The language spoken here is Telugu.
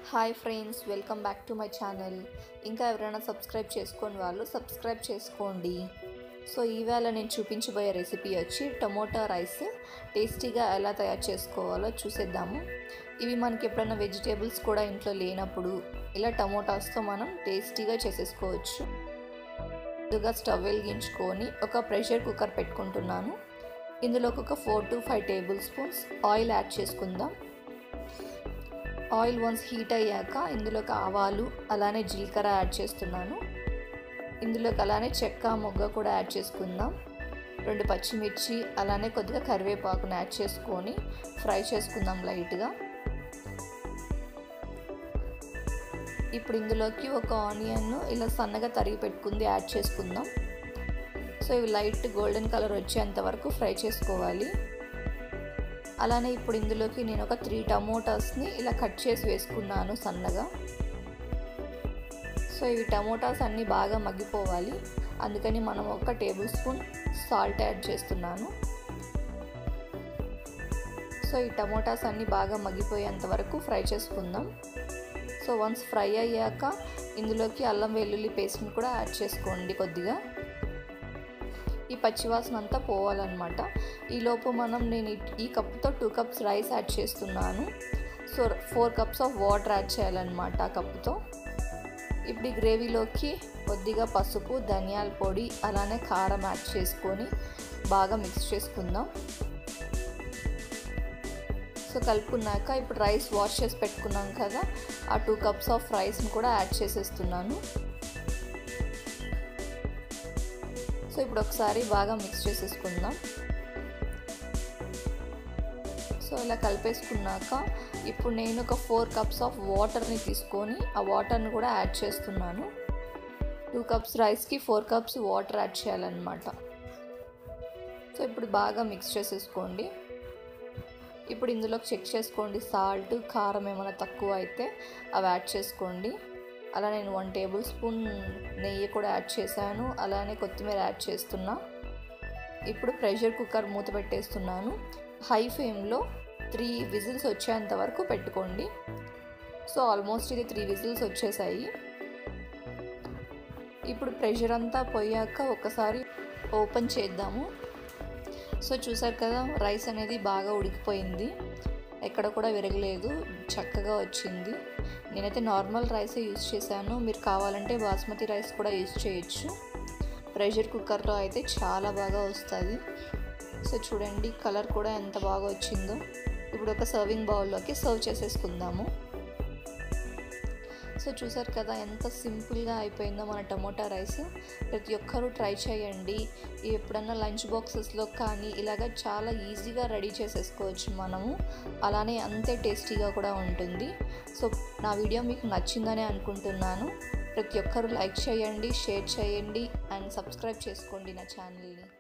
hi friends welcome back to my channel ఇంకా ఎవరైనా సబ్స్క్రైబ్ చేసుకోని వాళ్ళు సబ్స్క్రైబ్ చేసుకోండి సో ఈవేళ నేను చూపించబోయే రెసిపీ వచ్చి టమోటా రైస్ టేస్టీగా ఎలా తయారు చేసుకోవాలో చూసేద్దాము ఇవి మనకి ఎప్పుడైనా వెజిటేబుల్స్ కూడా ఇంట్లో లేనప్పుడు ఇలా టమోటాస్తో మనం టేస్టీగా చేసేసుకోవచ్చు ముందుగా స్టవ్ వెలిగించుకొని ఒక ప్రెషర్ కుక్కర్ పెట్టుకుంటున్నాను ఇందులోకి ఒక four to five tablespoons oil add చేసుకుందాం ఆయిల్ వన్స్ హీట్ అయ్యాక ఇందులోకి ఆవాలు అలానే జీలకర్ర యాడ్ చేస్తున్నాను ఇందులోకి అలానే చెక్క మొగ్గ కూడా యాడ్ చేసుకుందాం రెండు పచ్చిమిర్చి అలానే కొద్దిగా కరివేపాకును యాడ్ చేసుకొని ఫ్రై చేసుకుందాం లైట్గా ఇప్పుడు ఇందులోకి ఒక ఆనియన్ ఇలా సన్నగా తరిగి పెట్టుకుంది యాడ్ చేసుకుందాం సో ఇవి లైట్ గోల్డెన్ కలర్ వచ్చేంత వరకు ఫ్రై చేసుకోవాలి అలానే ఇప్పుడు ఇందులోకి నేను ఒక త్రీ టమోటాస్ని ఇలా కట్ చేసి వేసుకున్నాను సన్నగా సో ఇవి టమోటాస్ అన్నీ బాగా మగ్గిపోవాలి అందుకని మనం ఒక టేబుల్ స్పూన్ సాల్ట్ యాడ్ చేస్తున్నాను సో ఈ టమోటాస్ అన్నీ బాగా మగ్గిపోయేంత వరకు ఫ్రై చేసుకుందాం సో వన్స్ ఫ్రై అయ్యాక ఇందులోకి అల్లం వెల్లుల్లి పేస్ట్ని కూడా యాడ్ చేసుకోండి కొద్దిగా ఈ పచ్చివాసన అంతా పోవాలన్నమాట ఈలోపు మనం నేను ఈ కప్తో టూ కప్స్ రైస్ యాడ్ చేస్తున్నాను so four cups of water add చేయాలన్నమాట ఆ కప్పుతో ఇప్పుడు ఈ గ్రేవీలోకి కొద్దిగా పసుపు ధనియాల పొడి అలానే కారం యాడ్ చేసుకొని బాగా మిక్స్ చేసుకుందాం సో కలుపుకున్నాక ఇప్పుడు రైస్ వాష్ చేసి పెట్టుకున్నాం కదా ఆ టూ కప్స్ ఆఫ్ రైస్ని కూడా యాడ్ చేసేస్తున్నాను సో ఇప్పుడు ఒకసారి బాగా మిక్స్ చేసేసుకుందాం సో ఇలా కలిపేసుకున్నాక ఇప్పుడు నేను ఒక ఫోర్ కప్స్ ఆఫ్ వాటర్ని తీసుకొని ఆ వాటర్ని కూడా యాడ్ చేస్తున్నాను టూ కప్స్ రైస్కి ఫోర్ కప్స్ వాటర్ యాడ్ చేయాలన్నమాట సో ఇప్పుడు బాగా మిక్స్ చేసేసుకోండి ఇప్పుడు ఇందులోకి చెక్ చేసుకోండి సాల్ట్ కారం ఏమైనా తక్కువ అయితే అవి యాడ్ చేసుకోండి అలా నేను వన్ టేబుల్ స్పూన్ నెయ్యి కూడా యాడ్ చేశాను అలానే కొత్తిమీర యాడ్ చేస్తున్నా ఇప్పుడు ప్రెషర్ కుక్కర్ మూత పెట్టేస్తున్నాను హై ఫ్లేమ్లో త్రీ విజిల్స్ వచ్చేంత వరకు పెట్టుకోండి సో ఆల్మోస్ట్ ఇది త్రీ విజిల్స్ వచ్చేసాయి ఇప్పుడు ప్రెషర్ అంతా పోయాక ఒకసారి ఓపెన్ చేద్దాము సో చూసారు కదా రైస్ అనేది బాగా ఉడికిపోయింది ఎక్కడ కూడా విరగలేదు చక్కగా వచ్చింది నేనైతే నార్మల్ రైసే యూజ్ చేశాను మీరు కావాలంటే బాస్మతి రైస్ కూడా యూజ్ చేయొచ్చు ప్రెషర్ కుక్కర్లో అయితే చాలా బాగా వస్తుంది సో చూడండి కలర్ కూడా ఎంత బాగా వచ్చిందో ఇప్పుడు ఒక సర్వింగ్ బౌల్లోకి సర్వ్ చేసేసుకుందాము సో చూసారు కదా ఎంత సింపుల్గా అయిపోయిందో మన టమోటా రైస్ ప్రతి ఒక్కరూ ట్రై చేయండి ఎప్పుడన్నా లంచ్ బాక్సెస్లో కానీ ఇలాగ చాలా ఈజీగా రెడీ చేసేసుకోవచ్చు మనము అలానే అంతే టేస్టీగా కూడా ఉంటుంది సో నా వీడియో మీకు నచ్చిందని అనుకుంటున్నాను ప్రతి ఒక్కరూ లైక్ చేయండి షేర్ చేయండి అండ్ సబ్స్క్రైబ్ చేసుకోండి నా ఛానల్ని